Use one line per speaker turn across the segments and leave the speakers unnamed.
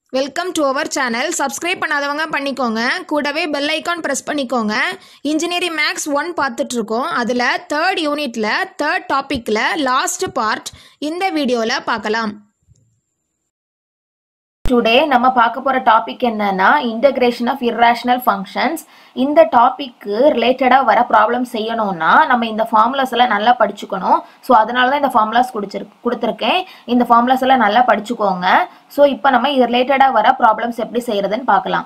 welcome to our channel subscribe பண்ணாதவங்க பண்ணிக்கோங்க கூடவே பெல் ஐக்கான் ப்ரெஸ் பண்ணிக்கோங்க இன்ஜினியரிங் மேக்ஸ் ஒன் பார்த்துட்ருக்கோம் அதில் தேர்ட் யூனிட்டில் தேர்ட் டாப்பிக்கில் லாஸ்ட் பார்ட் இந்த வீடியோவில் பார்க்கலாம்
டுடே நம்ம பார்க்க போற டாபிக் என்னன்னா இன்டகிரேஷன் ஆஃப் இர்ரேஷனல் ஃபங்க்ஷன்ஸ் இந்த டாபிக்கு ரிலேட்டடாக வர ப்ராப்ளம் செய்யணும்னா நம்ம இந்த ஃபார்முலாஸ் எல்லாம் நல்லா படிச்சுக்கணும் ஸோ அதனால தான் இந்த ஃபார்முலாஸ் கொடுத்துரு கொடுத்துருக்கேன் இந்த ஃபார்முலாஸ் எல்லாம் நல்லா படிச்சுக்கோங்க ஸோ இப்போ நம்ம இது ரிலேட்டடாக வர ப்ராப்ளம்ஸ் எப்படி செய்யறதுன்னு பார்க்கலாம்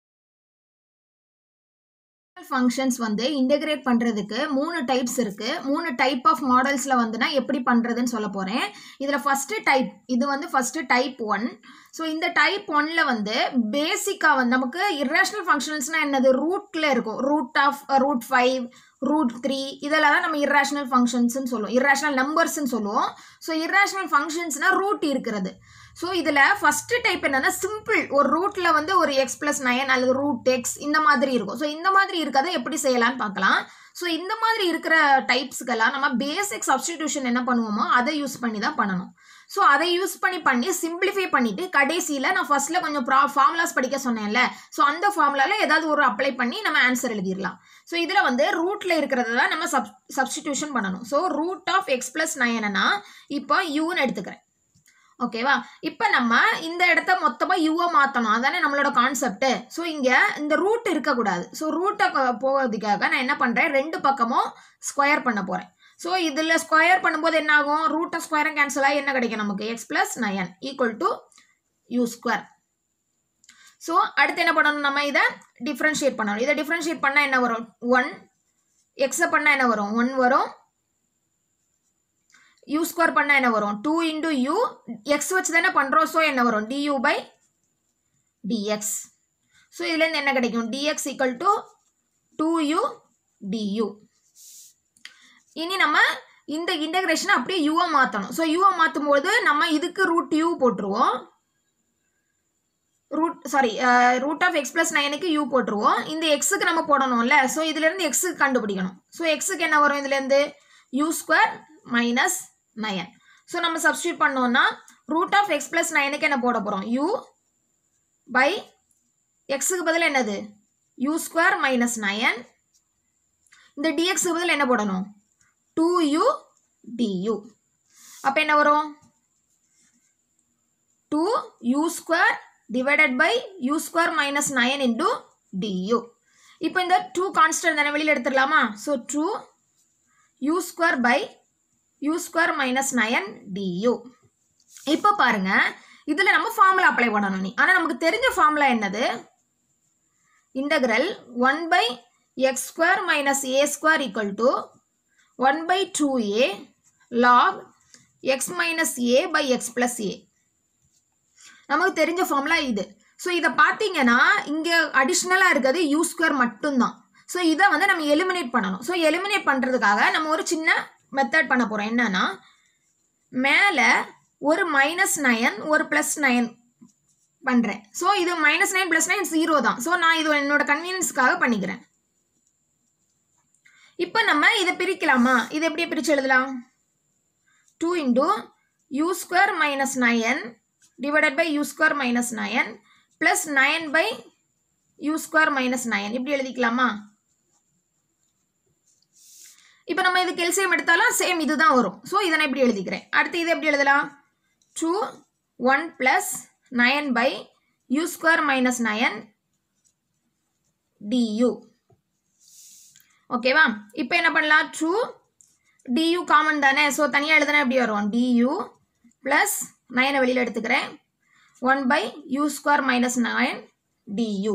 ஃபங்க்ஷன்ஸ் வந்து இன்டகிரேட் பண்ணுறதுக்கு மூணு டைப்ஸ் இருக்குது மூணு டைப் ஆஃப் மாடல்ஸில் வந்துனா எப்படி பண்ணுறதுன்னு சொல்ல போகிறேன் இதில் ஃபஸ்ட்டு டைப் இது வந்து ஃபஸ்ட்டு டைப் ஒன் ஸோ இந்த டைப் ஒன்ல வந்து பேசிக்காக வந்து நமக்கு இர்ரேஷனல் ஃபங்க்ஷன்ஸ்னால் என்னது ரூட்டில் இருக்கும் root of root five root three இதெல்லாம் தான் நம்ம இர்ரேஷனல் ஃபங்க்ஷன்ஸ்னு சொல்லுவோம் இர்ரேஷனல் நம்பர்ஸ்ன்னு சொல்லுவோம் ஸோ இர்ரேஷனல் ஃபங்க்ஷன்ஸ்னால் ரூட் இருக்கிறது ஸோ இதில் ஃபஸ்ட்டு டைப் என்னன்னா சிம்பிள் ஒரு ரூட்டில் வந்து ஒரு எக்ஸ் ப்ளஸ் நயன் அல்லது ரூட் எக்ஸ் இந்த மாதிரி இருக்கும் ஸோ இந்த மாதிரி இருக்கிறத எப்படி செய்யலாம்னு பார்க்கலாம் ஸோ இந்த மாதிரி இருக்கிற டைப்ஸ்க்கெல்லாம் நம்ம பேசிக் சப்ஸ்டிடியூஷன் என்ன பண்ணுவோமோ அதை யூஸ் பண்ணி தான் பண்ணணும் ஸோ அதை யூஸ் பண்ணி பண்ணி சிம்பிளிஃபை பண்ணிட்டு கடைசியில் நான் ஃபர்ஸ்ட்ல கொஞ்சம் ப்ரா ஃபார்முலாஸ் படிக்க சொன்னேன்ல ஸோ அந்த ஃபார்முலால ஏதாவது ஒரு அப்ளை பண்ணி நம்ம ஆன்சர் எழுதிடலாம் ஸோ இதில் வந்து ரூட்ல இருக்கிறத தான் நம்ம சப் சப்ஸ்டிடியூஷன் பண்ணணும் so root of X plus நைன்னா இப்போ யூன்னு எடுத்துக்கிறேன் ஓகேவா இப்போ நம்ம இந்த இடத்த மொத்தமாக யூவை மாற்றணும் அதானே நம்மளோட கான்செப்ட் ஸோ இங்கே இந்த ரூட் இருக்கக்கூடாது ஸோ ரூட்டை போகிறதுக்காக நான் என்ன பண்ணுறேன் ரெண்டு பக்கமும் ஸ்கொயர் பண்ண போகிறேன் ஸோ இதில் ஸ்கொயர் பண்ணும்போது என்ன ஆகும் ரூட்டை ஸ்கொயரும் கேன்சல் ஆகி என்ன கிடைக்கும் நமக்கு X plus nine equal to U square so அடுத்து என்ன பண்ணணும் நம்ம இதை டிஃப்ரென்ஷியேட் பண்ணணும் இதை டிஃப்ரென்ஷியேட் பண்ணால் என்ன வரும் ஒன் எக்ஸை பண்ணால் என்ன வரும் ஒன் வரும் யூ ஸ்கொயர் பண்ணால் என்ன வரும் டூ இன்டூ யூ எக்ஸ் வச்சு தானே பண்ணுறோம் ஸோ என்ன வரும் டியூ பை டிஎக்ஸ் ஸோ இதுலேருந்து என்ன கிடைக்கும் dx equal to two U du இனி நம்ம இந்த இன்டகிரேஷனை அப்படியே யூவை மாற்றணும் ஸோ யூவை மாற்றும் போது நம்ம இதுக்கு ரூட் யூ போட்டுருவோம் root sorry root of X plus நைனுக்கு யூ போட்டுருவோம் இந்த எக்ஸுக்கு நம்ம போடணும்ல ஸோ இதுலேருந்து எக்ஸுக்கு கண்டுபிடிக்கணும் ஸோ எக்ஸுக்கு என்ன வரும் இதுலேருந்து U square minus nine so நம்ம சப்ஸ்டியூட் பண்ணோம்னா ரூட் ஆஃப் எக்ஸ் பிளஸ் நைனுக்கு என்ன போட போகிறோம் யூ பை எக்ஸுக்கு பதில் என்னது யூ ஸ்கொயர் மைனஸ் நயன் இந்த டிஎக்ஸுக்கு பதில் என்ன போடணும் டூ யூ டியூ அப்போ என்ன வரும் two U square divided by U square minus nine into du இப்போ இந்த டூ கான்ஸ்டன்ட் தானே வெளியில் எடுத்துடலாமா so two U square by U square minus nine du இப்போ பாருங்க இதில் நம்ம ஃபார்முலா அப்ளை பண்ணணும் நீ ஆனால் நமக்கு தெரிஞ்ச ஃபார்முலா என்னது integral one by X square minus A square equal to one by two A log X minus A by X plus A நமக்கு தெரிஞ்ச ஃபார்முலா இது ஸோ இதை பார்த்தீங்கன்னா இங்கே அடிஷ்னலாக இருக்கிறது யூ ஸ்கொயர் மட்டும்தான் ஸோ இதை வந்து நம்ம எலிமினேட் பண்ணணும் ஸோ எலிமினேட் பண்ணுறதுக்காக நம்ம ஒரு சின்ன மெத்தட் பண்ண போகிறோம் என்னன்னா மேலே ஒரு மைனஸ் நயன் ஒரு ப்ளஸ் நயன் பண்ணுறேன் ஸோ இது minus nine plus nine zero தான் ஸோ நான் இது என்னோட கன்வீனியன்ஸ்க்காக பண்ணிக்கிறேன் இப்போ நம்ம இதை பிரிக்கலாமா இதை எப்படி பிரித்து எழுதலாம் two into U square minus nine divided by U square minus nine plus nine by U square minus nine இப்படி எழுதிக்கலாமா இப்போ நம்ம இதுக்கு எல்சிஎம் எடுத்தாலும் சேம் இதுதான் வரும் ஸோ இதை நான் இப்படி எழுதிக்கிறேன் அடுத்து இதை எப்படி எழுதலாம் two one plus nine by U square minus nine du ஓகேவா இப்போ என்ன பண்ணலாம் டூ டியூ காமன் தானே ஸோ தனியாக எழுதுனா எப்படி வரும் டியூ ப்ளஸ் நயனை வெளியில் எடுத்துக்கிறேன் one by U square minus nine du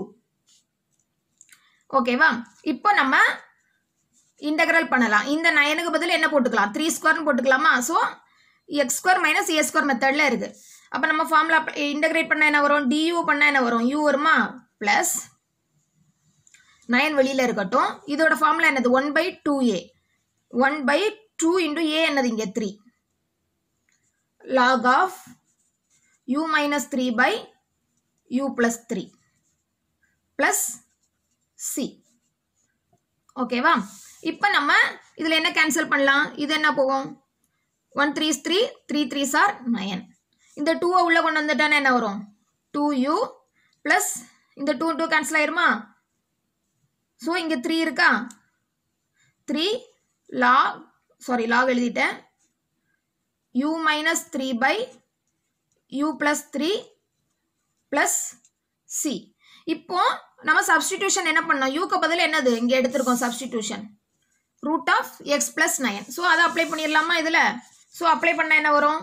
ஓகேவா இப்போ நம்ம இன்டகிரல் பண்ணலாம் இந்த நயனுக்கு பதில் என்ன போட்டுக்கலாம் த்ரீ ஸ்கொயர்னு போட்டுக்கலாமா so X square minus A square மெத்தடில் இருக்குது அப்போ நம்ம ஃபார்முலா இன்டகிரேட் பண்ணால் என்ன வரும் டியூ பண்ணால் என்ன வரும் யூ வருமா ப்ளஸ் நயன் வெளியில் இருக்கட்டும் இதோட ஃபார்முலா என்னது one by two A one by two into A என்னது இங்கே three log of U minus three by U plus three plus C ஓகேவா இப்போ நம்ம இதில் என்ன கேன்சல் பண்ணலாம் இது என்ன போகும் one three three three three sir nine இந்த டூவை உள்ளே கொண்டு வந்துட்டானே என்ன வரும் டூ யூ ப்ளஸ் இந்த டூ டூ கேன்சல் ஆயிருமா ஸோ இங்கே த்ரீ இருக்கா த்ரீ லாக் சாரி லாக் எழுதிட்டேன் U minus three by U plus three plus C இப்போ நம்ம சப்ஸ்டிடியூஷன் என்ன பண்ணோம் யூக்கு பதில் என்னது இங்கே எடுத்திருக்கோம் substitution root of X plus nine so அதை அப்ளை பண்ணிடலாமா இதில் ஸோ அப்ளை பண்ண என்ன வரும்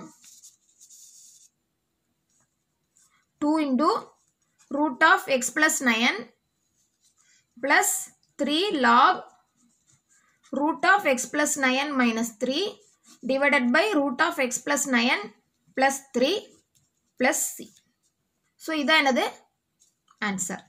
two into root of X plus nine plus three log root of X plus nine minus three divided by root of X plus nine plus three plus C so இதான் என்னது answer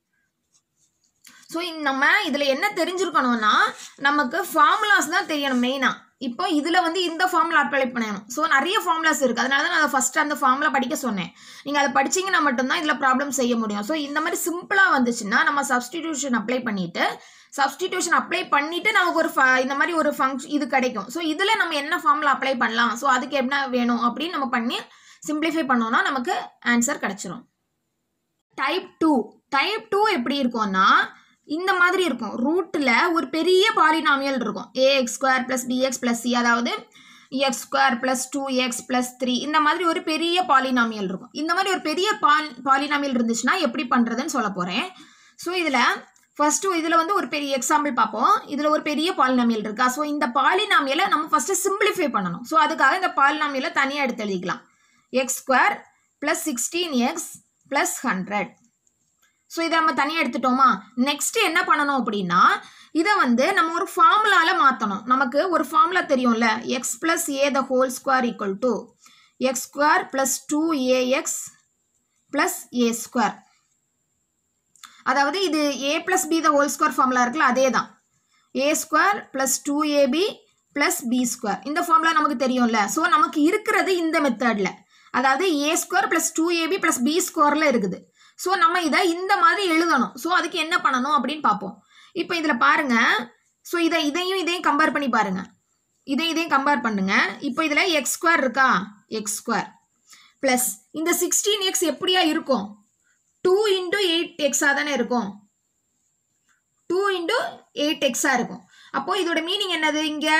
so நம்ம இதில் என்ன தெரிஞ்சிருக்கணும்னா நமக்கு formulas தான் தெரியணும் மெயினாக இப்போ இதில் வந்து இந்த ஃபார்முலா அப்ளை பண்ணணும் ஸோ நிறைய ஃபார்முலாஸ் இருக்குது அதனால தான் நான் அதை ஃபஸ்ட்டு அந்த ஃபார்முலா படிக்க சொன்னேன் நீங்கள் அதை படிச்சீங்கன்னா மட்டும்தான் இதில் ப்ராப்ளம் செய்ய முடியும் ஸோ இந்த மாதிரி சிம்பிளாக வந்துச்சுன்னா நம்ம சப்ஸ்டிடியூஷன் அப்ளை பண்ணிவிட்டு சப்ஸ்டிடியூஷன் அப்ளை பண்ணிவிட்டு நமக்கு ஒரு fa- இந்த மாதிரி ஒரு ஃபங்க்ஷன் இது கிடைக்கும் ஸோ இதில் நம்ம என்ன ஃபார்முலா அப்ளை பண்ணலாம் ஸோ அதுக்கு என்ன வேணும் அப்படின்னு நம்ம பண்ணி சிம்பிளிஃபை பண்ணோம்னா நமக்கு ஆன்சர் கிடைச்சிரும் டைப் டூ டைப் டூ எப்படி இருக்கும்னா இந்த மாதிரி இருக்கும் ரூட்டில் ஒரு பெரிய பாலினாமியல் இருக்கும் AX square plus px plus C அதாவது X square plus two X plus three இந்த மாதிரி ஒரு பெரிய பாலினாமியல் இருக்கும் இந்த மாதிரி ஒரு பெரிய பால் பாலினாமியல் இருந்துச்சுன்னா எப்படி பண்ணுறதுன்னு சொல்ல போகிறேன் ஸோ இதில் ஃபஸ்ட்டு இதில் வந்து ஒரு பெரிய எக்ஸாம்பிள் பார்ப்போம் இதில் ஒரு பெரிய பாலினாமியல் இருக்கா ஸோ இந்த பாலினாமியலை நம்ம ஃபஸ்ட்டு சிம்பிளிஃபை பண்ணணும் ஸோ அதுக்காக இந்த பாலினாமியலை தனியாக எடுத்து எழுதிக்கலாம் X square plus sixteen X plus hundred so இதை நம்ம தனியாக எடுத்துட்டோமா நெக்ஸ்ட் என்ன பண்ணணும் அப்படின்னா இதை வந்து நம்ம ஒரு ஃபார்முலால மாற்றணும் நமக்கு ஒரு ஃபார்முலா தெரியும்ல X plus A the whole square equal to X square plus two AX plus A square அதாவது இது A plus B the whole square formula இருக்குல்ல அதே தான் A square plus two AB plus B square இந்த formula நமக்கு தெரியும்ல so நமக்கு இருக்கிறது இந்த மெத்தடில் அதாவது A square plus two AB plus B ஸ்கொயரில் இருக்குது ஸோ நம்ம இதை இந்த மாதிரி எழுதணும் ஸோ அதுக்கு என்ன பண்ணணும் அப்படின்னு பார்ப்போம் இப்போ இதில் பாருங்க ஸோ இதை இதையும் இதையும் கம்பேர் பண்ணி பாருங்க இதை இதையும் கம்பேர் பண்ணுங்க இப்போ இதில் எக்ஸ் ஸ்கொயர் இருக்கா எக்ஸ் ஸ்கொயர் ப்ளஸ் இந்த சிக்ஸ்டீன் எக்ஸ் எப்படியா இருக்கும் டூ இன்டூ எயிட் எக்ஸாக தானே இருக்கும் டூ இன்டூ எயிட் எக்ஸாக இருக்கும் அப்போ இதோட மீனிங் என்னது இங்கே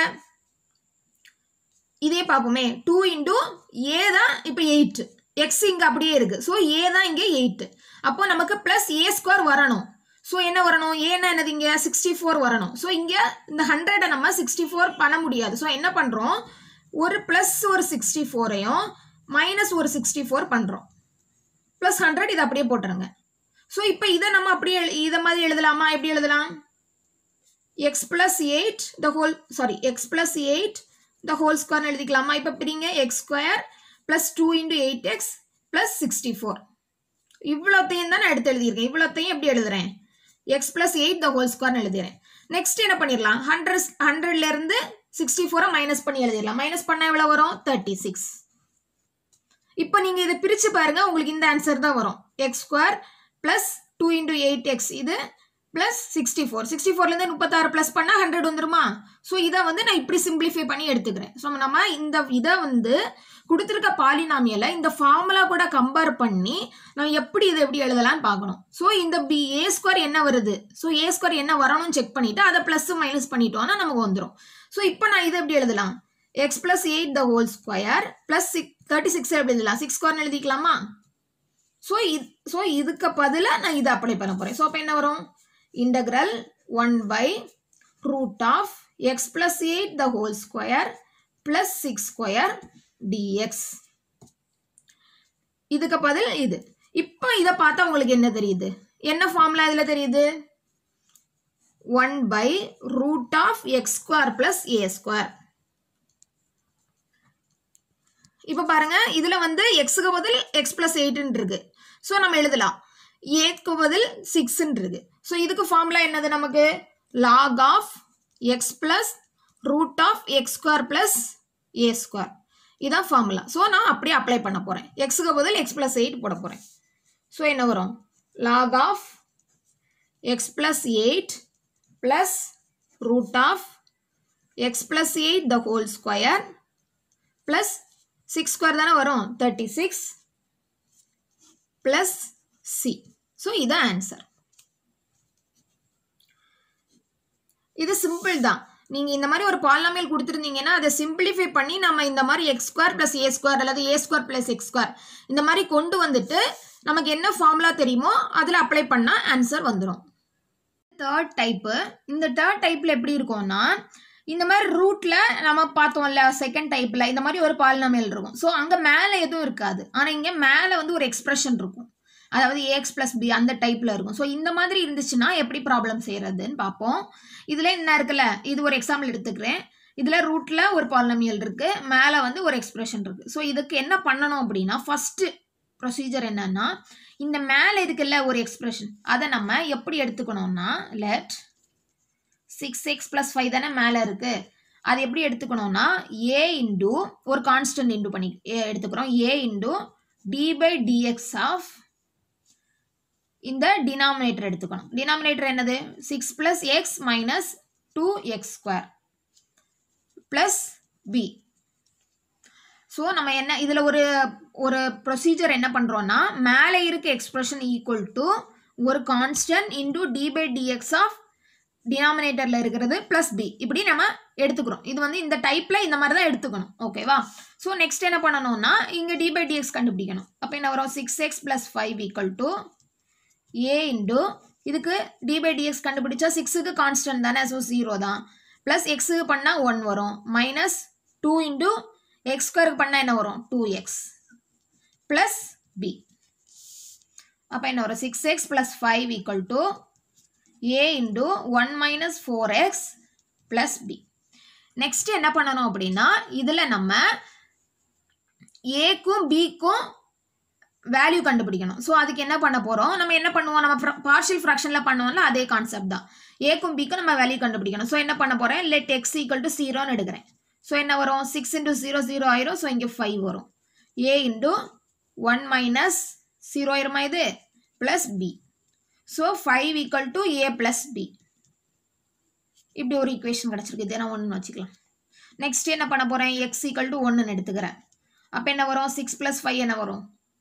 இதே பார்ப்போமே டூ இன்டூ ஏ தான் இப்போ எயிட் எக்ஸ் இங்கே அப்படியே இருக்குது ஸோ ஏ தான் இங்கே எயிட்டு அப்போ நமக்கு ப்ளஸ் ஏ ஸ்கொயர் வரணும் ஸோ என்ன வரணும் ஏன்னா என்னது இங்கே சிக்ஸ்டி ஃபோர் வரணும் ஸோ இங்கே இந்த ஹண்ட்ரடை நம்ம சிக்ஸ்டி ஃபோர் பண்ண முடியாது ஸோ என்ன பண்ணுறோம் ஒரு ப்ளஸ் ஒரு சிக்ஸ்டி ஃபோரையும் மைனஸ் ஒரு சிக்ஸ்டி ஃபோர் பண்ணுறோம் ப்ளஸ் ஹண்ட்ரட் இதை அப்படியே போட்டுருங்க ஸோ இப்போ இதை நம்ம அப்படியே எழு- இதை மாதிரி எழுதலாமா எப்படி எழுதலாம் X plus eight the whole sorry X plus eight the whole ஸ்கொயர்னு எழுதிக்கலாமா இப்போ பிரிங்க X square plus two into eight X plus sixty four இவ்வளோத்தையும் தான் நான் எடுத்து எழுதியிருக்கேன் இவ்வளோத்தையும் எப்படி எழுதுறேன் X plus eight the whole ஸ்கொயர்னு எழுதுறேன் நெக்ஸ்ட் என்ன பண்ணிடலாம் ஹண்ட்ரட் ஹண்ட்ரட்லேருந்து சிக்ஸ்டி ஃபோரை மைனஸ் பண்ணி எழுதிடலாம் மைனஸ் பண்ணால் எவ்வளோ வரும் தேர்ட்டி சிக்ஸ் இப்போ நீங்கள் இதை பிரித்து பாருங்க உங்களுக்கு இந்த ஆன்சர் தான் வரும் X square plus two into eight X இது ப்ளஸ் சிக்ஸ்டி ஃபோர் சிக்ஸ்டி ஃபோர்லேருந்து முப்பத்தாறு ப்ளஸ் பண்ணால் ஹண்ட்ரட் வந்துருமா ஸோ இதை வந்து நான் இப்படி சிம்பிளிஃபை பண்ணி எடுத்துக்கிறேன் ஸோ நம்ம இந்த இதை வந்து கொடுத்துருக்க பாலினாமியலை இந்த ஃபார்முலா கூட கம்பேர் பண்ணி நம்ம எப்படி இதை எப்படி எழுதலாம்னு பார்க்கணும் ஸோ இந்த பி ஏ ஸ்கொயர் என்ன வருது ஸோ ஏ ஸ்கொயர் என்ன வரணும்னு செக் பண்ணிவிட்டு அதை ப்ளஸ் மைனஸ் பண்ணிட்டோம்னா நமக்கு வந்துடும் ஸோ இப்போ நான் இதை எப்படி எழுதலாம் X plus eight the whole square plus six thirty six எப்படி எழுதலாம் சிக்ஸ் ஸ்கொயர்னு எழுதிக்கலாமா ஸோ இது ஸோ இதுக்கு பதிலாக நான் இதை அப்ளை பண்ண போகிறேன் ஸோ அப்போ என்ன வரும் integral one by root of X plus eight the whole square plus six square DX இதுக்கு பதில் இது இப்போ இதை பார்த்தா உங்களுக்கு என்ன தெரியுது என்ன ஃபார்முலா இதில் தெரியுது one by root of X square plus A square இப்போ பாருங்க இதில் வந்து எக்ஸுக்கு பதில் எக்ஸ் ப்ளஸ் எயிட்னு இருக்கு ஸோ நம்ம எழுதலாம் ஏக்கு பதில் சிக்ஸ்ன்னு இருக்கு ஸோ இதுக்கு ஃபார்முலா என்னது நமக்கு log of X plus root of X square plus A square இதான் ஃபார்முலா ஸோ நான் அப்படியே அப்ளை பண்ண போகிறேன் எக்ஸுக்கு பதில் எக்ஸ் ப்ளஸ் எயிட் போட போகிறேன் ஸோ என்ன வரும் log of X plus eight plus root of X plus eight the whole square plus six square தானே வரும் thirty six plus C so இதான் ஆன்சர் இது சிம்பிள் தான் நீங்கள் இந்த மாதிரி ஒரு பாலினாமியல் கொடுத்துருந்தீங்கன்னா அதை சிம்பிளிஃபை பண்ணி நம்ம இந்த மாதிரி X square plus A square அல்லது A square plus X square இந்த மாதிரி கொண்டு வந்துட்டு நமக்கு என்ன ஃபார்முலா தெரியுமோ அதில் அப்ளை பண்ணால் ஆன்சர் வந்துடும் தேர்ட் டைப்பு இந்த தேர்ட் டைப்பில் எப்படி இருக்கும்னா இந்த மாதிரி ரூட்டில் நம்ம பார்த்தோம்ல செகண்ட் டைப்பில் இந்த மாதிரி ஒரு பாலினாமியல் இருக்கும் ஸோ அங்கே மேலே எதுவும் இருக்காது ஆனால் இங்கே மேலே வந்து ஒரு எக்ஸ்பிரஷன் இருக்கும் அதாவது ஏஎக்ஸ் ப்ளஸ் பி அந்த டைப்பில் இருக்கும் ஸோ இந்த மாதிரி இருந்துச்சுன்னா எப்படி ப்ராப்ளம் செய்கிறதுன்னு பார்ப்போம் இதில் என்ன இருக்குல்ல இது ஒரு எக்ஸாம்பிள் எடுத்துக்கிறேன் இதில் ரூட்டில் ஒரு பாலினாமியல் இருக்குது மேலே வந்து ஒரு எக்ஸ்பிரஷன் இருக்குது ஸோ இதுக்கு என்ன பண்ணணும் அப்படின்னா ஃபஸ்ட்டு ப்ரொசீஜர் என்னன்னா இந்த மேலே இருக்குல்ல ஒரு எக்ஸ்பிரஷன் அதை நம்ம எப்படி எடுத்துக்கணும்னா let six X plus five தானே மேலே இருக்குது அது எப்படி எடுத்துக்கணும்னா ஏ இன்டு ஒரு கான்ஸ்டன்ட் இன்டு பண்ணி ஏ எடுத்துக்கிறோம் A into D by dx of இந்த டினாமினேட்டர் எடுத்துக்கணும் டினாமினேட்டர் என்னது six plus X minus two X square plus B so நம்ம என்ன இதில் ஒரு ஒரு ப்ரொசீஜர் என்ன பண்ணுறோன்னா மேலே இருக்க எக்ஸ்பிரஷன் ஈக்குவல் டு ஒரு constant into D by dx of டினாமினேட்டரில் இருக்கிறது ப்ளஸ் பி இப்படி நம்ம எடுத்துக்கிறோம் இது வந்து இந்த டைப்பில் இந்த மாதிரி தான் எடுத்துக்கணும் ஓகேவா ஸோ நெக்ஸ்ட் என்ன பண்ணணும்னா இங்கே டி பை டிஎக்ஸ் கண்டுபிடிக்கணும் அப்போ என்ன வரும் six X plus five equal to A into இதுக்கு டி பை டிஎக்ஸ் கண்டுபிடிச்சா சிக்ஸுக்கு கான்ஸ்டன்ட் தானே ஸோ ஜீரோ தான் ப்ளஸ் எக்ஸுக்கு பண்ணால் ஒன் வரும் மைனஸ் டூ இன்டு எக்ஸ் ஸ்கொயருக்கு பண்ணால் என்ன வரும் டூ எக்ஸ் ப்ளஸ் பி அப்போ என்ன வரும் six X plus five equal to A into one minus four X plus B next என்ன பண்ணணும் அப்படின்னா இதில் நம்ம ஏக்கும் பிக்கும் வேல்யூ கண்டுபிடிக்கணும் ஸோ அதுக்கு என்ன பண்ண போகிறோம் நம்ம என்ன பண்ணுவோம் நம்ம பார்ஷியல் ஃப்ராக்ஷனில் பண்ணுவோம்ல அதே கான்செப்ட் தான் ஏக்கும் பிக்கும் நம்ம வேல்யூ கண்டுபிடிக்கணும் ஸோ என்ன பண்ண போகிறேன் லெட் எக்ஸ் ஈக்குவல் டு ஜீரோன்னு எடுக்கிறேன் ஸோ என்ன வரும் சிக்ஸ் இன்டூ ஜீரோ ஜீரோ ஆயிரும் ஸோ இங்கே ஃபைவ் வரும் A into one minus zero ஆயிருமா இது plus B so five equal to A plus B இப்படி ஒரு ஈக்குவேஷன் கிடச்சிருக்கு இதை நான் ஒன்று வச்சுக்கலாம் நெக்ஸ்ட் என்ன பண்ண போகிறேன் எக்ஸ் ஈக்குவல் டு ஒன்றுன்னு எடுத்துக்கிறேன் அப்போ என்ன வரும் சிக்ஸ் ப்ளஸ் ஃபைவ் என்ன வரும்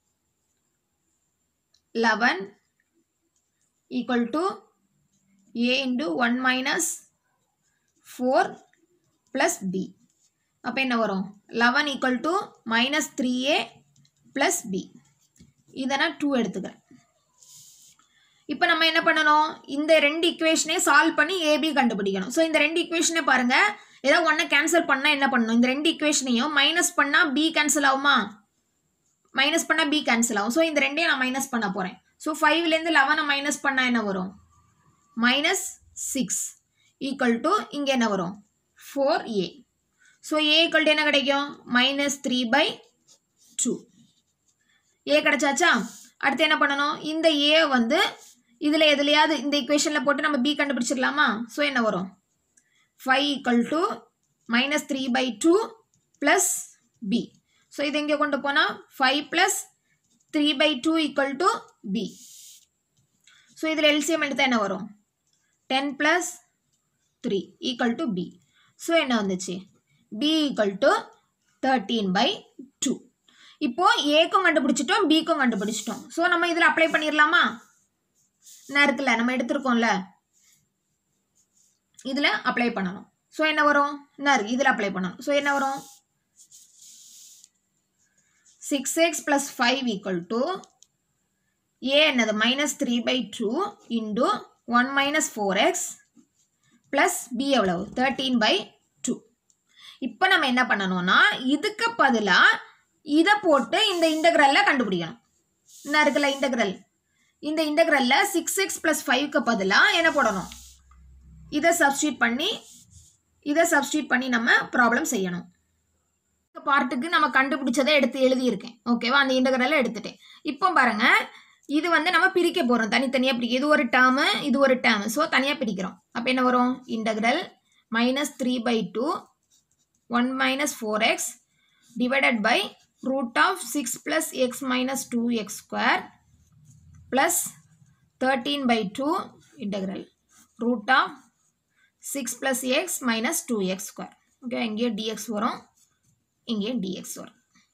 eleven equal to A into one minus four plus B அப்போ என்ன வரும் eleven equal to minus three A plus B இதை நான் டூ எடுத்துக்கிறேன் இப்போ நம்ம என்ன பண்ணணும் இந்த ரெண்டு இக்குவேஷனே சால்வ் பண்ணி ஏபி கண்டுபிடிக்கணும் ஸோ இந்த ரெண்டு இக்குவேஷனே பாருங்க ஏதோ ஒன்றை கேன்சல் பண்ணால் என்ன பண்ணணும் இந்த ரெண்டு இக்குவேஷனையும் மைனஸ் பண்ணால் பி கேன்சல் ஆகுமா மைனஸ் பண்ணால் பி கேன்சல் ஆகும் ஸோ இந்த ரெண்டையும் நான் மைனஸ் பண்ண போகிறேன் ஸோ ஃபைவ்லேருந்து லெவனை மைனஸ் பண்ணால் என்ன வரும் மைனஸ் சிக்ஸ் ஈக்குவல் டு இங்கே என்ன வரும் four A so A equal to என்ன கிடைக்கும் minus three by two A கிடைச்சாச்சா அடுத்து என்ன பண்ணணும் இந்த ஏ வந்து இதில் எதுலையாவது இந்த இக்குவேஷனில் போட்டு நம்ம பி கண்டுபிடிச்சிடலாமா ஸோ என்ன வரும் five equal to minus three by two plus B so இது இங்கே கொண்டு போனால் five plus three by two equal to B so இதில் எல்சிஎம் எடுத்தால் என்ன வரும் ten plus three equal to B so என்ன வந்துச்சு B equal to thirteen by two இப்போ ஏக்கும் கண்டுபிடிச்சிட்டோம் பிக்கும் கண்டுபிடிச்சிட்டோம் ஸோ நம்ம இதில் அப்ளை பண்ணிடலாமா என்ன இருக்குல்ல நம்ம எடுத்திருக்கோம்ல இதில் அப்ளை பண்ணணும் ஸோ என்ன வரும் என்ன இருக்கு இதில் அப்ளை பண்ணணும் ஸோ என்ன வரும் six X plus five equal to A என்னது minus three by two into one minus four X plus B எவ்வளவு தேர்ட்டீன் பை டூ இப்போ நம்ம என்ன பண்ணணும்னா இதுக்கு பதிலாக இதை போட்டு இந்த இன்டகிரலில் கண்டுபிடிக்கணும் என்ன இருக்குல்ல இன்டகிரல் இந்த இன்டகிரலில் சிக்ஸ் எக்ஸ் ப்ளஸ் ஃபைவ்க்கு பதிலாக என்ன போடணும் இதை சப்ஸ்டியூட் பண்ணி இதை சப்ஸ்டியூட் பண்ணி நம்ம ப்ராப்ளம் செய்யணும் பார்ட்டுக்கு நம்ம கண்டுபிடிச்சதை எடுத்து எழுதியிருக்கேன் ஓகேவா அந்த இன்டகிரலை எடுத்துட்டேன் இப்போ பாருங்க இது வந்து நம்ம பிரிக்க போகிறோம் தனித்தனியாக பிரிக்க இது ஒரு டேர்மு இது ஒரு டேர்மு ஸோ தனியாக பிரிக்கிறோம் அப்போ என்ன வரும் integral minus three by two one minus four X divided by root of 6 plus x minus 2x square plus 13 by 2 integral root of 6 plus x minus 2x square okay இங்கே dx வரும் இங்கே dx வரும்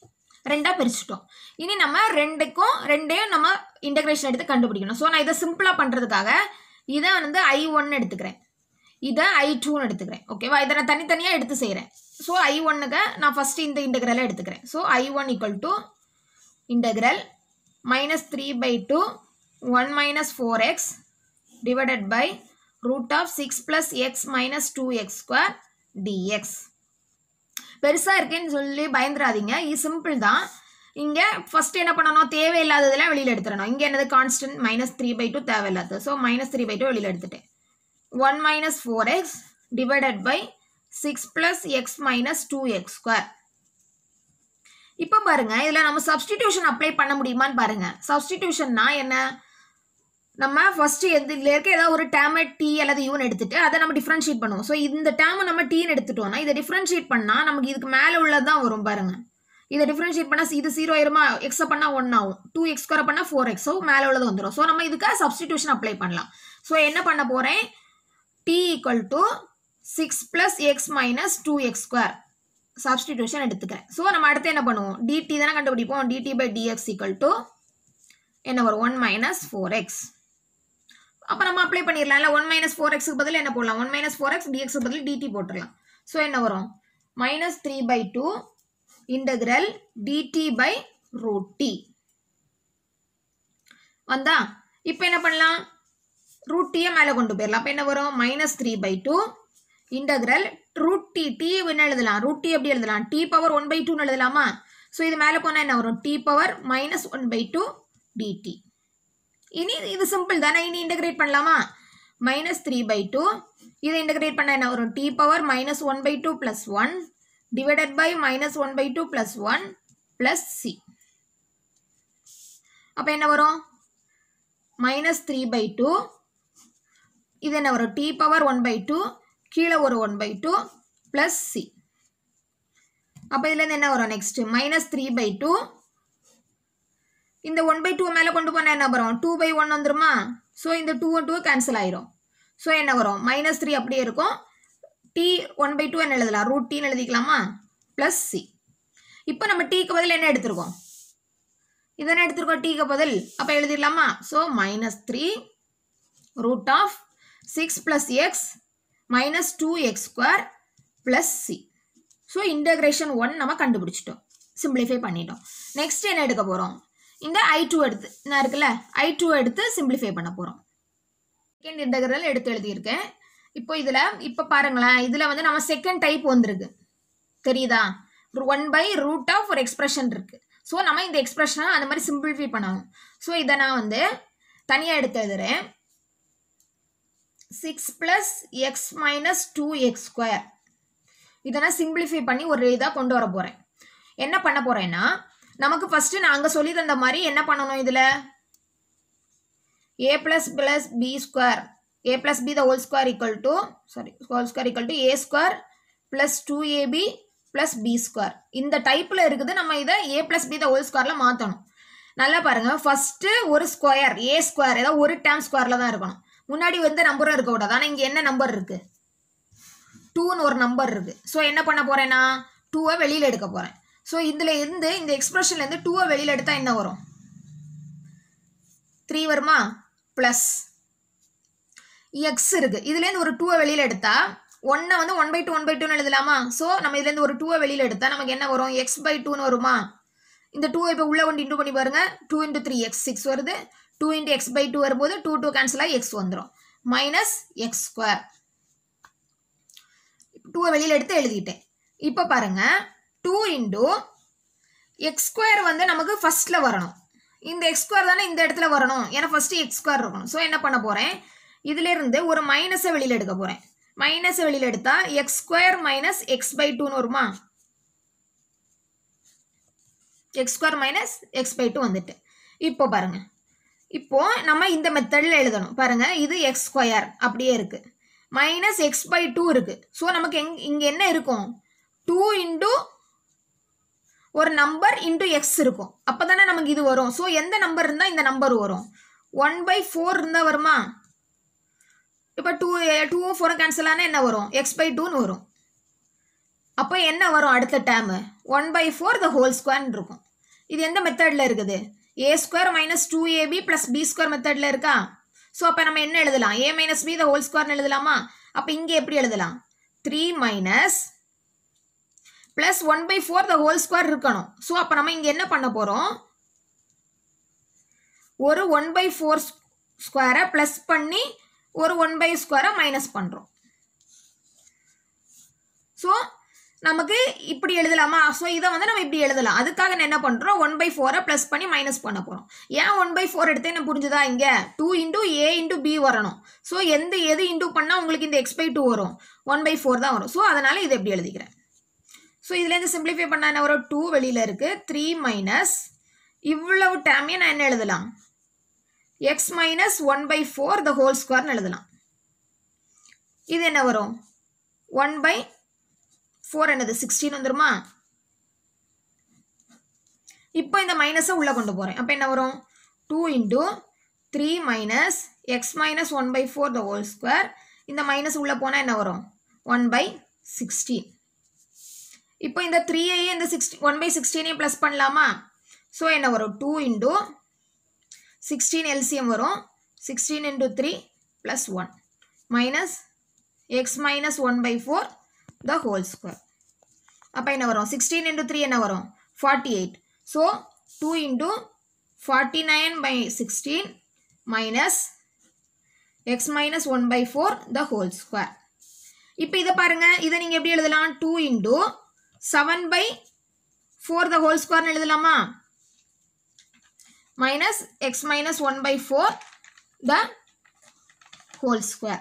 ரெண்டாக பிரிச்சுட்டோம் இனி நம்ம ரெண்டுக்கும் ரெண்டையும் நம்ம இன்டகிரேஷன் எடுத்து கண்டுபிடிக்கணும் ஸோ நான் இதை சிம்பிளாக பண்ணுறதுக்காக இதை வந்து ஐ ஒன்னு எடுத்துக்கிறேன் இதை ஐ டூன்னு எடுத்துக்கிறேன் ஓகேவா இதை நான் தனித்தனியாக எடுத்து செய்கிறேன் ஸோ ஐ ஒன்னுக்கு நான் ஃபஸ்ட்டு இந்த இன்டகிரலை எடுத்துக்கிறேன் so I one equal to integral minus three by two one minus four X divided by root of six plus X minus two X square DX பெருசாக இருக்கேன்னு சொல்லி பயந்துடாதீங்க இது சிம்பிள் தான் இங்கே ஃபர்ஸ்ட் என்ன பண்ணணும் தேவையில்லாததெல்லாம் வெளியில் எடுத்துடணும் இங்கே என்னது constant minus three by two தேவையில்லாதது so minus three by two வெளியில் எடுத்துட்டேன் one minus four X divided by six plus X minus two X square இப்போ பாருங்க இதில் நம்ம சப்ஸ்டிடியூஷன் அப்ளை பண்ண முடியுமான்னு பாருங்க சப்ஸ்டிடியூஷன்னா என்ன நம்ம ஃபர்ஸ்ட் எது இதில் இருக்க ஏதாவது ஒரு டேமை டி அல்லது யூன் எடுத்துட்டு அதை நம்ம டிஃப்ரென்ஷியேட் பண்ணுவோம் ஸோ இந்த டேமை நம்ம டீன்னு எடுத்துட்டோம்னா இதை டிஃப்ரென்ஷியேட் பண்ணால் நமக்கு இதுக்கு மேலே உள்ளது தான் வரும் பாருங்க இதை டிஃப்ரென்ஷியேட் பண்ணால் இது ஜீரோ ஆயிருமா எக்ஸை பண்ணால் ஒன் ஆகும் டூ எக்ஸ் ஸ்கொயர் பண்ணால் ஃபோர் எக்ஸ் ஸோ மேலே உள்ளது வந்துடும் ஸோ நம்ம இதுக்காக சப்ஸ்டிடியூஷன் அப்ளை பண்ணலாம் ஸோ என்ன பண்ண போகிறேன் T equal to six plus X minus two X square substitution எடுத்துக்கிறேன் ஸோ நம்ம அடுத்து என்ன பண்ணுவோம் டிடி தானே கண்டுபிடிப்போம் DT by DX equal to என்ன வரும் ஒன் மைனஸ் ஃபோர் எக்ஸ் அப்போ நம்ம அப்ளை பண்ணிடலாம் இல்லை ஒன் மைனஸ் ஃபோர் எக்ஸுக்கு பதில் என்ன போடலாம் ஒன் மைனஸ் ஃபோர் எக்ஸ் டிஎக்ஸுக்கு பதில் டிடி போட்டுடலாம் ஸோ என்ன வரும் minus three by two integral DT by root T வந்தா இப்போ என்ன பண்ணலாம் ரூட் டீயை மேலே கொண்டு போயிடலாம் அப்போ என்ன வரும் minus three by two integral root T T என்ன எழுதலாம் ரூட் டி எப்படி எழுதலாம் டி பவர் ஒன் பை டூன்னு எழுதலாமா ஸோ இது மேலே போனால் என்ன வரும் T power minus one by two DT இனி இது சிம்பிள் தானே இனி இன்டகிரேட் பண்ணலாமா மைனஸ் த்ரீ பை டூ இதை இன்டகிரேட் பண்ண என்ன வரும் T power minus one by two plus one divided by minus one by two plus one plus C அப்போ என்ன வரும் மைனஸ் த்ரீ பை டூ இது என்ன வரும் T power one by two கீழே ஒரு one by two plus C அப்போ இதுலேருந்து என்ன வரும் next minus three by two இந்த ஒன் பை டூ மேலே கொண்டு போனால் என்ன வரும் டூ பை ஒன் வந்துருமா ஸோ இந்த டூ டூ கேன்சல் ஆயிரும் ஸோ என்ன வரும் மைனஸ் த்ரீ அப்படியே இருக்கும் டி ஒன் பை டூ என்ன எழுதலாம் ரூட் டீன்னு எழுதிக்கலாமா ப்ளஸ் சி இப்போ நம்ம டீக்கு பதில் என்ன எடுத்திருக்கோம் இதென்ன எடுத்திருக்கோம் டீக்கு பதில் அப்போ எழுதிடலாமா so minus three root of six plus X minus two X square plus C so integration one நம்ம கண்டுபிடிச்சிட்டோம் சிம்பிளிஃபை பண்ணிட்டோம் நெக்ஸ்ட் என்ன எடுக்க போகிறோம் இந்த ஐ டூ எடுத்து நான் இருக்குல்ல ஐ டூ எடுத்து சிம்பிளிஃபை பண்ண போகிறோம் செகண்ட் இன்டகிரல் எடுத்து எழுதியிருக்கேன் இப்போ இதில் இப்போ பாருங்களேன் இதில் வந்து நம்ம செகண்ட் டைப் வந்திருக்கு தெரியுதா ஒன் பை ரூட் ஆஃப் ஒரு எக்ஸ்பிரஷன் இருக்கு ஸோ நம்ம இந்த எக்ஸ்பிரஷனை அந்த மாதிரி சிம்பிளிஃபை பண்ணணும் ஸோ இதை நான் வந்து தனியாக எடுத்து எழுதுறேன் six plus X minus two X square இதை நான் சிம்பிளிஃபை பண்ணி ஒரு இதாக கொண்டு வர போகிறேன் என்ன பண்ண போகிறேன்னா நமக்கு ஃபஸ்ட்டு நான் அங்கே சொல்லி தந்த மாதிரி என்ன பண்ணணும் இதில் A plus plus B square A plus B the whole square equal to sorry whole square equal to A square plus two AB plus B square இந்த டைப்பில் இருக்குது நம்ம இதை A plus B the whole ஸ்கொயரில் மாற்றணும் நல்லா பாருங்கள் first ஒரு ஸ்கொயர் ஏ ஸ்கொயர் ஏதாவது ஒரு டேம் ஸ்கொயரில் தான் இருக்கணும் முன்னாடி வந்து நம்பரும் இருக்கக்கூடாது ஆனால் இங்கே என்ன நம்பர் இருக்குது டூன்னு ஒரு நம்பர் இருக்குது ஸோ என்ன பண்ண போகிறேன்னா டூவை வெளியில் எடுக்க போகிறேன் ஸோ இதில் இருந்து இந்த எக்ஸ்பிரஷன்லேருந்து டூவை வெளியில் எடுத்தால் என்ன வரும் த்ரீ வருமா ப்ளஸ் எக்ஸ் இருக்குது இதுலேருந்து ஒரு டூவை வெளியில் எடுத்தால் ஒன்றை வந்து one by two one by டூன்னு எழுதலாமா ஸோ நம்ம இதுலேருந்து ஒரு டூவை வெளியில் எடுத்தால் நமக்கு என்ன வரும் எக்ஸ் பை டூன்னு வருமா இந்த டூ இப்போ உள்ளே கொண்டு இன்டூ பண்ணி பாருங்க two into three X six வருது two into X by two வரும்போது டூ டூ கேன்சல் ஆகி எக்ஸ் வந்துடும் மைனஸ் எக்ஸ் ஸ்கொயர் டூவை வெளியில் எடுத்து எழுதிட்டேன் இப்போ பாருங்க டூ இன்டூ எக்ஸ் ஸ்கொயர் வந்து நமக்கு ஃபர்ஸ்ட்டில் வரணும் இந்த எக்ஸ் ஸ்கொயர் தானே இந்த இடத்துல வரணும் ஏன்னா ஃபர்ஸ்ட் எக்ஸ் ஸ்கொயர் இருக்கணும் ஸோ என்ன பண்ண போகிறேன் இதிலிருந்து ஒரு மைனஸை வெளியில் எடுக்க போகிறேன் மைனஸை வெளியில் எடுத்தா X square minus X by டூன்னு வருமா X square minus X by two வந்துட்டு இப்போ பாருங்க இப்போ நம்ம இந்த மெத்தடில் எழுதணும் பாருங்க இது எக்ஸ் ஸ்கொயர் அப்படியே இருக்கு மைனஸ் எக்ஸ் பை டூ இருக்கு ஸோ நமக்கு எங் இங்கே என்ன இருக்கும் டூ இன்டூ ஒரு நம்பர் இன்டூ எக்ஸ் இருக்கும் அப்போ தானே நமக்கு இது வரும் ஸோ எந்த நம்பர் இருந்தால் இந்த நம்பர் வரும் ஒன் பை ஃபோர் இருந்தால் வருமா இப்போ டூ டூவும் ஃபோரும் கேன்சல் ஆனால் என்ன வரும் எக்ஸ் பை டூன்னு வரும் அப்போ என்ன வரும் அடுத்த term one by four the whole ஸ்கொயர்னு இருக்கும் இது எந்த மெத்தடில் இருக்குது A square minus two AB plus B square மெத்தடில் இருக்கா ஸோ அப்போ நம்ம என்ன எழுதலாம் A minus B the whole ஸ்கொயர்னு எழுதலாமா அப்போ இங்கே எப்படி எழுதலாம் three minus plus one by four the whole square இருக்கணும் ஸோ அப்போ நம்ம இங்கே என்ன பண்ண போகிறோம் ஒரு ஒன் பை ஃபோர் ஸ்கொயரை ப்ளஸ் பண்ணி ஒரு ஒன் பை ஸ்கொயரை மைனஸ் பண்ணுறோம் ஸோ நமக்கு இப்படி எழுதலாமா ஸோ இதை வந்து நம்ம இப்படி எழுதலாம் அதுக்காக நான் என்ன பண்ணுறோம் ஒன் பை ஃபோரை ப்ளஸ் பண்ணி மைனஸ் பண்ண போகிறோம் ஏன் ஒன் பை ஃபோர் எடுத்து என்ன புரிஞ்சுதா இங்கே two into A into B வரணும் ஸோ எந்த எது இன்டூ பண்ணால் உங்களுக்கு இந்த எக்ஸ் பை டூ வரும் ஒன் பை ஃபோர் தான் வரும் ஸோ அதனால் இதை எப்படி எழுதிக்கிறேன் ஸோ இதுலேருந்து சிம்பிளிஃபை பண்ணால் என்ன வரும் டூ வெளியில் இருக்குது த்ரீ மைனஸ் இவ்வளவு டேமையை நான் என்ன எழுதலாம் x minus one by four the whole ஸ்கொயர்னு எழுதலாம் இது என்ன வரும் ஒன் பை ஃபோர் என்னது சிக்ஸ்டீன் வந்துருமா இப்போ இந்த மைனஸை உள்ளே கொண்டு போகிறேன் அப்போ என்ன வரும் two into three minus x minus one by four the whole square இந்த மைனஸ் உள்ளே போனால் என்ன வரும் ஒன் பை சிக்ஸ்டீன் இப்போ இந்த த்ரீயையும் இந்த சிக்ஸ்டி ஒன் பை சிக்ஸ்டீனையும் ப்ளஸ் பண்ணலாமா ஸோ என்ன வரும் டூ இன்டூ சிக்ஸ்டீன் எல்சிஎம் வரும் sixteen into three plus one minus x minus one by four the whole square அப்போ என்ன வரும் சிக்ஸ்டீன் இன்டூ த்ரீ என்ன வரும் forty eight so two into forty nine by sixteen minus x minus one by four the whole square இப்போ இதை பாருங்கள் இதை நீங்கள் எப்படி எழுதலாம் two into seven by four the whole ஸ்கொயர்னு எழுதலாமா minus x minus 1 by 4 the whole square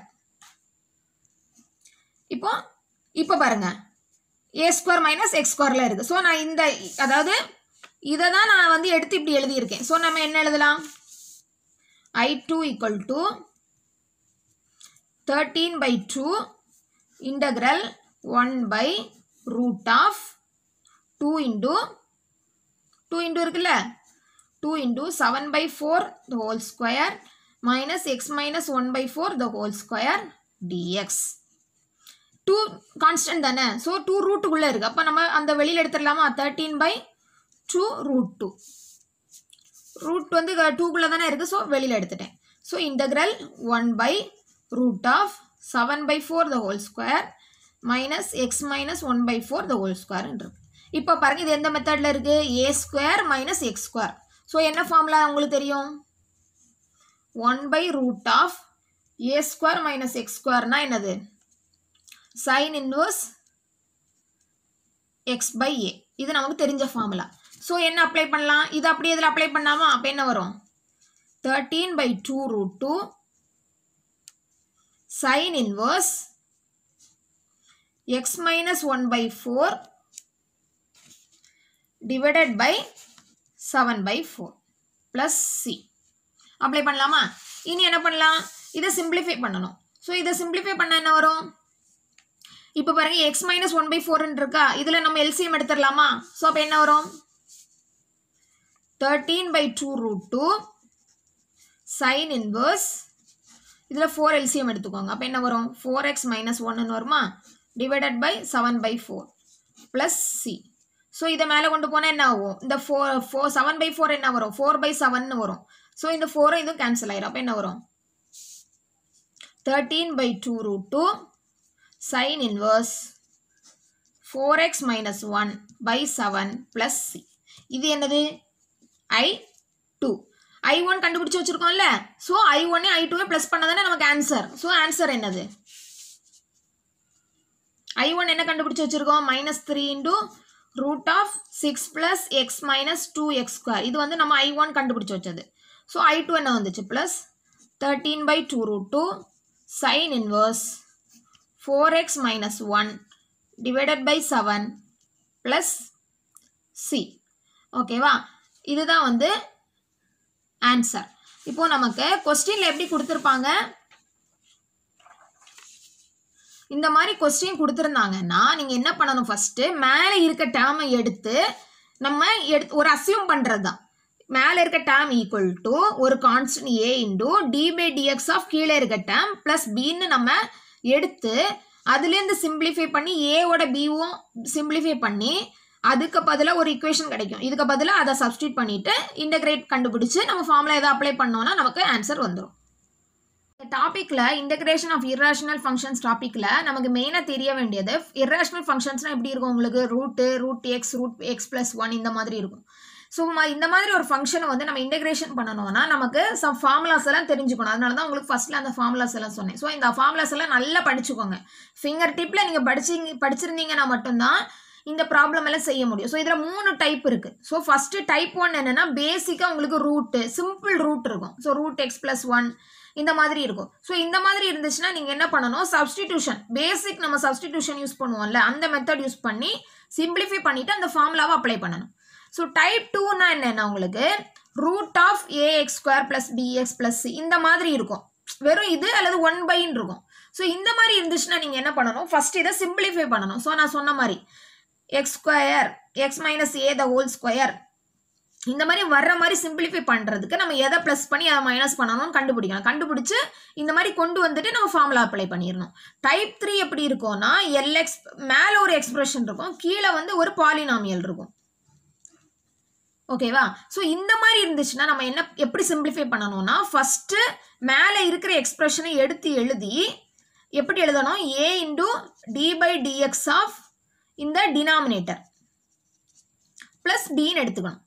இப்போ இப்போ பாருங்க ஏ ஸ்கொயர் மைனஸ் எக்ஸ் ஸ்கொயரில் இருக்குது ஸோ நான் இந்த அதாவது இதை தான் நான் வந்து எடுத்து இப்படி எழுதியிருக்கேன் ஸோ நம்ம என்ன எழுதலாம் I two equal to thirteen by two integral one by root of two into two into இருக்குல்ல 2 into 7 by 4 the whole square minus x minus 1 by 4 the whole square dx 2 constant தானே so two ரூட்டுக்குள்ளே இருக்குது அப்போ நம்ம அந்த வெளியில் எடுத்துடலாமா thirteen by two root two root வந்து டூக்குள்ளே தானே இருக்குது ஸோ வெளியில் எடுத்துட்டேன் so integral one by root of seven by four the whole square minus x minus one by four the whole ஸ்கொயர்ன்றது இப்போ பாருங்கள் இது எந்த மெத்தடில் இருக்குது A square minus X square so என்ன ஃபார்முலா உங்களுக்கு தெரியும் one by root of A square minus x ஸ்கொயர்னா என்னது sine inverse x by A இது நமக்கு தெரிஞ்ச ஃபார்முலா ஸோ என்ன அப்ளை பண்ணலாம் இது அப்படியே இதில் அப்ளை பண்ணாமா அப்போ என்ன வரும் thirteen by two root two sine inverse x minus one by four divided by seven by four plus C apply பண்ணலாமா இனி என்ன பண்ணலாம் இதை சிம்பிளிஃபை பண்ணணும் ஸோ இதை சிம்பிளிஃபை பண்ண என்ன வரும் இப்போ பாருங்க எக்ஸ் மைனஸ் ஒன் பை ஃபோர்னு இருக்கா இதில் நம்ம எல்சிஎம் எடுத்துடலாமா ஸோ அப்போ என்ன வரும் thirteen by two root two sine inverse இதில் ஃபோர் எல்சிஎம் எடுத்துக்கோங்க அப்போ என்ன வரும் ஃபோர் எக்ஸ் மைனஸ் ஒன்னு வருமா divided by seven by four plus C so இதை மேலே கொண்டு போனால் என்ன ஆகும் இந்த four four seven by four என்ன வரும் ஃபோர் பை செவன் வரும் ஸோ இந்த ஃபோரும் இதுவும் கேன்சல் ஆயிரும் அப்போ என்ன வரும் thirteen by two root two sine inverse four x minus one by seven plus C இது என்னது ஐ டூ ஐ ஒன் கண்டுபிடிச்சு வச்சுருக்கோம்ல ஸோ ஐ ஒன்னே ஐ டூவே ப்ளஸ் பண்ணதானே நமக்கு ஆன்சர் ஸோ ஆன்சர் என்னது ஐ ஒன் என்ன கண்டுபிடிச்சு வச்சுருக்கோம் minus three into root of six plus X minus two X square இது வந்து நம்ம ஐ ஒன் கண்டுபிடிச்சு வச்சது ஸோ ஐ டூ என்ன வந்துச்சு plus thirteen by two root two sine inverse four x minus one divided by seven plus C ஓகேவா இதுதான் வந்து ஆன்சர் இப்போ நமக்கு கொஸ்டின்ல எப்படி கொடுத்துருப்பாங்க இந்த மாதிரி கொஸ்டின் கொடுத்துருந்தாங்கன்னா நீங்கள் என்ன பண்ணணும் ஃபஸ்ட்டு மேலே இருக்க டேர்மை எடுத்து நம்ம எடுத்து ஒரு அசியூம் பண்ணுறது தான் மேலே இருக்க டேர்ம் ஈக்குவல் டு ஒரு constant A into D by dx of கீழே இருக்க டேர்ம் ப்ளஸ் பின்னு நம்ம எடுத்து அதுலேருந்து சிம்பிளிஃபை பண்ணி ஏவோட பிவும் சிம்பிளிஃபை பண்ணி அதுக்கு பதிலாக ஒரு இக்குவேஷன் கிடைக்கும் இதுக்கு பதிலாக அதை சப்ஸ்டியூட் பண்ணிட்டு இன்டகிரேட் கண்டுபிடிச்சு நம்ம ஃபார்முலா எதை அப்ளை பண்ணோம்னா நமக்கு ஆன்சர் வந்துடும் இந்த டாப்பிக்கில் இன்டகிரேஷன் ஆஃப் இர்ரேஷனல் ஃபங்க்ஷன்ஸ் டாப்பிக்கில் நமக்கு மெயினாக தெரிய வேண்டியது இர்ரேஷனல் ஃபங்க்ஷன்ஸ்னால் எப்படி இருக்கும் உங்களுக்கு root root x root x plus one இந்த மாதிரி இருக்கும் ஸோ இந்த மாதிரி ஒரு ஃபங்க்ஷனை வந்து நம்ம இன்டகிரேஷன் பண்ணணும்னா நமக்கு சம் ஃபார்முலாஸ் எல்லாம் தெரிஞ்சுக்கணும் அதனால தான் உங்களுக்கு ஃபர்ஸ்ட்ல அந்த ஃபார்முலாஸ் எல்லாம் சொன்னேன் ஸோ இந்த ஃபார்முலாஸ் எல்லாம் நல்லா படிச்சுக்கோங்க ஃபிங்கர் டிப்பில் நீங்கள் படிச்சிங்க படிச்சிருந்தீங்கன்னா மட்டும்தான் இந்த ப்ராப்ளம் எல்லாம் செய்ய முடியும் ஸோ இதில் மூணு டைப் இருக்குது ஸோ ஃபஸ்ட்டு டைப் ஒன் என்னென்னா பேசிக்காக உங்களுக்கு ரூட்டு சிம்பிள் ரூட் இருக்கும் so root x plus one இந்த மாதிரி இருக்கும் ஸோ இந்த மாதிரி இருந்துச்சுன்னா நீங்கள் என்ன பண்ணணும் சப்ஸ்டிடியூஷன் பேசிக் நம்ம சப்ஸ்டிடியூஷன் யூஸ் பண்ணுவோம்ல அந்த மெத்தட் யூஸ் பண்ணி சிம்பிளிஃபை பண்ணிவிட்டு அந்த ஃபார்முலாவை அப்ளை பண்ணணும் ஸோ டைப் டூனா என்னென்னா உங்களுக்கு root of ax square plus px plus இந்த மாதிரி இருக்கும் வெறும் இது அல்லது ஒன் பைன்னு இருக்கும் ஸோ இந்த மாதிரி இருந்துச்சுன்னா நீங்கள் என்ன பண்ணணும் ஃபர்ஸ்ட் இதை சிம்பிளிஃபை பண்ணணும் ஸோ நான் சொன்ன மாதிரி X square x minus A the whole square இந்த மாதிரி வர்ற மாதிரி சிம்பிளிஃபை பண்ணுறதுக்கு நம்ம எதை ப்ளஸ் பண்ணி அதை மைனஸ் பண்ணணும்னு கண்டுபிடிக்கணும் கண்டுபிடிச்சு இந்த மாதிரி கொண்டு வந்துட்டு நம்ம ஃபார்முலா அப்ளை பண்ணிடணும் டைப் த்ரீ எப்படி இருக்கும்னா எல்எக்ஸ் மேலே ஒரு எக்ஸ்பிரஷன் இருக்கும் கீழே வந்து ஒரு பாலினாமியல் இருக்கும் ஓகேவா ஸோ இந்த மாதிரி இருந்துச்சுன்னா நம்ம என்ன எப்படி சிம்பிளிஃபை பண்ணணும்னா ஃபஸ்ட்டு மேலே இருக்கிற எக்ஸ்பிரஷனை எடுத்து எழுதி எப்படி எழுதணும் A into D by dx of இந்த டினாமினேட்டர் ப்ளஸ் பின்னு எடுத்துக்கணும்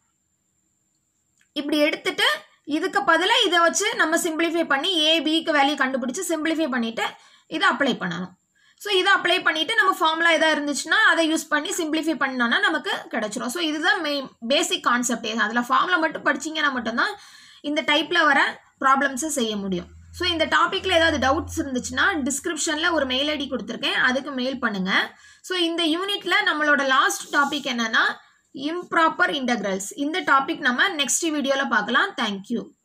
இப்படி எடுத்துட்டு இதுக்கு பதிலாக இதை வச்சு நம்ம சிம்பிளிஃபை பண்ணி ஏ பிக்கு வேல்யூ கண்டுபிடிச்சு சிம்பிளிஃபை பண்ணிவிட்டு இதை அப்ளை பண்ணணும் ஸோ இதை அப்ளை பண்ணிவிட்டு நம்ம ஃபார்முலா எதாவது இருந்துச்சுன்னா அதை யூஸ் பண்ணி சிம்பிளிஃபை பண்ணோன்னா நமக்கு கிடச்சிரும் ஸோ இதுதான் மெயின் பேசிக் கான்செப்ட் அதில் ஃபார்முலா மட்டும் படிச்சிங்கன்னா மட்டும்தான் இந்த டைப்பில் வர ப்ராப்ளம்ஸை செய்ய முடியும் ஸோ இந்த டாப்பிக்கில் ஏதாவது டவுட்ஸ் இருந்துச்சுன்னா டிஸ்கிரிப்ஷனில் ஒரு மெயில் ஐடி கொடுத்துருக்கேன் அதுக்கு மெயில் பண்ணுங்கள் ஸோ இந்த யூனிட்டில் நம்மளோட லாஸ்ட் டாபிக் என்னென்னா இம்ப்ராப்பர் இன்டகிரல்ஸ் இந்த டாபிக் நம்ம நெக்ஸ்ட் வீடியோவில் பார்க்கலாம் தேங்க்யூ